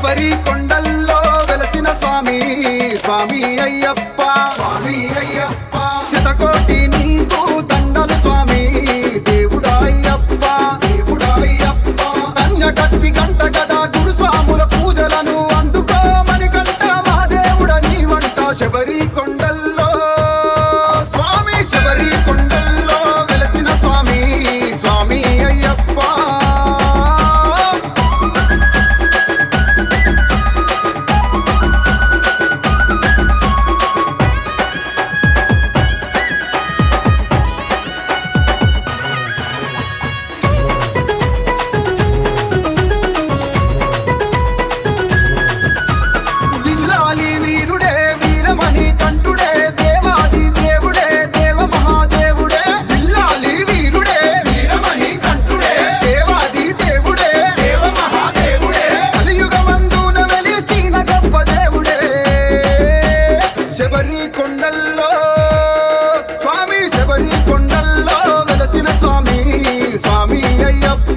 శబరి కొండల్లో వెలసిన స్వామి స్వామి అయ్యప్ప స్వామి అయ్యప్ప శతకోటి నీకు దండలు స్వామి దేవుడా అయ్యప్ప దేవుడా అయ్యప్ప కన్య కత్తి గంట గదా గురు స్వాముల పూజలను అందుకోమని కంట మా దేవుడ నీ వంట శబరి కొండల్లో స్వామి శబరి కొండల్లో వెలసిన స్వామి స్వామి అయ్యప్ప విల్లాలి వీరుడే వీరమణి కంఠుడే దేవాది దేవుడే దేవ మహాదేవుడే విల్లాలి వీరుడే వీరమణి కంఠుడే దేవాది దేవుడే దేవ మహాదేవుడే కలియుగమందున వెలిసిన గొప్ప దేవుడే శబరి కొండల్లో స్వామి శబరి కొండల్లో వెలసిన స్వామి స్వామి అయ్యప్ప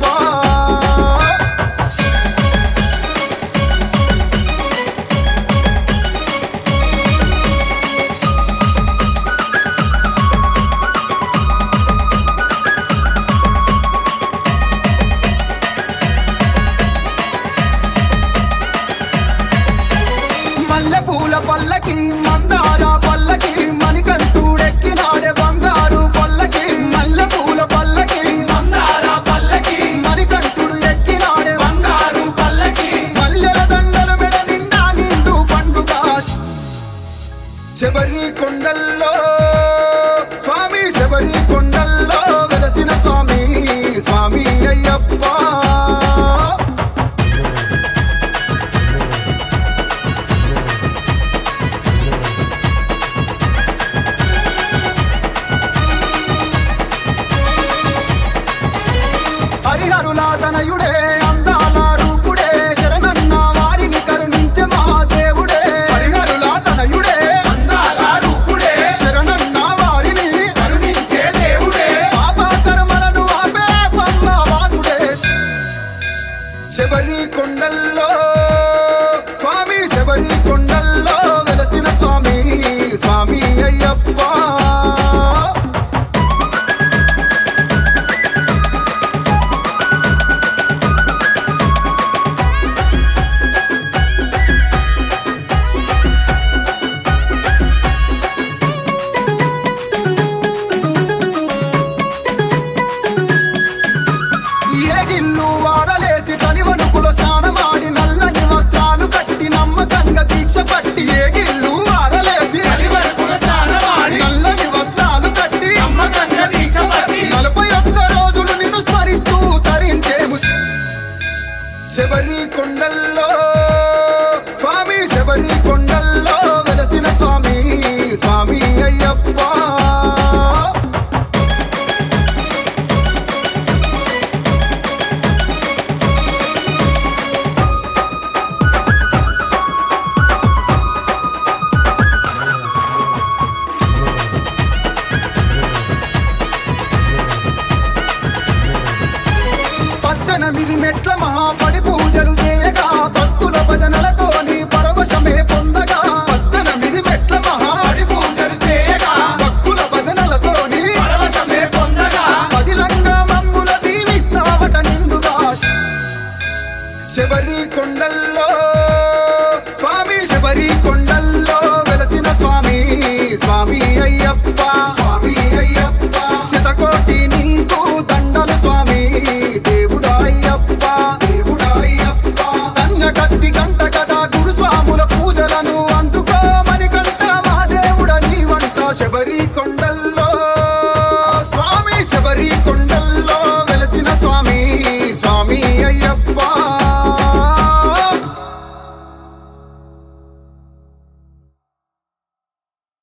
మల్లె పూల పల్లకి మందార పల్లకి మణికంఠుడెక్కినాడే బంగారు పల్లకి మల్లె పూల పల్లకి మందార పల్లకి మణికంఠుడు ఎక్కినాడే బంగారు పల్లకి మల్లెల దండలు మెడ నిండా నిండు పండుగ శబరి కొండల్లో స్వామి శబరి కొండల్లో వెలసిన స్వామి స్వామి అయ్యప్ప హరిహరులా తనయుడే అందాల రూపుడే శరణన్న వారిని కరుణించే మహాదేవుడే హరిహరులా తనయుడే అందాల రూపుడే శరణన్న వారిని కరుణించే దేవుడే పాప కర్మలను ఆపే పమ్మ వాసుడే శబరి కొండల్లో స్వామి శబరి కొండల్లో వెలసిన స్వామి స్వామి అయ్యప్ప ఏగిన్ను వారలేసి తనివనుకుల స్నానమాడి నల్లని వస్త్రాలు కట్టి నమ్మకంగా దీక్ష పట్టి ఏగిల్లు వారలేసి తనివనుకుల స్నానమాడి నల్లని వస్త్రాలు కట్టి నమ్మకంగా దీక్ష పట్టి నలభై ఒక్క రోజులు నిన్ను స్మరిస్తూ తరించేము శబరి కొండల్లో స్వామి శబరి కొండల్లో వెలసిన స్వామి స్వామి అయ్యప్ప పద్దెనిమిది మెట్ల మహాపడి పూజలు చేయగా భక్తుల భజనలతోని పరవశమే పొందగా పద్దెనిమిది మెట్ల మహాపడి పూజలు చేయగా భక్తుల భజనలతోని పరవశమే పొందగా పదిలంగా మమ్ముల దీవిస్తావట నిండుగా శబరి కొండల్లో స్వామి శబరి కొండల్లో వెలసిన స్వామి స్వామి అయ్యప్ప స్వామి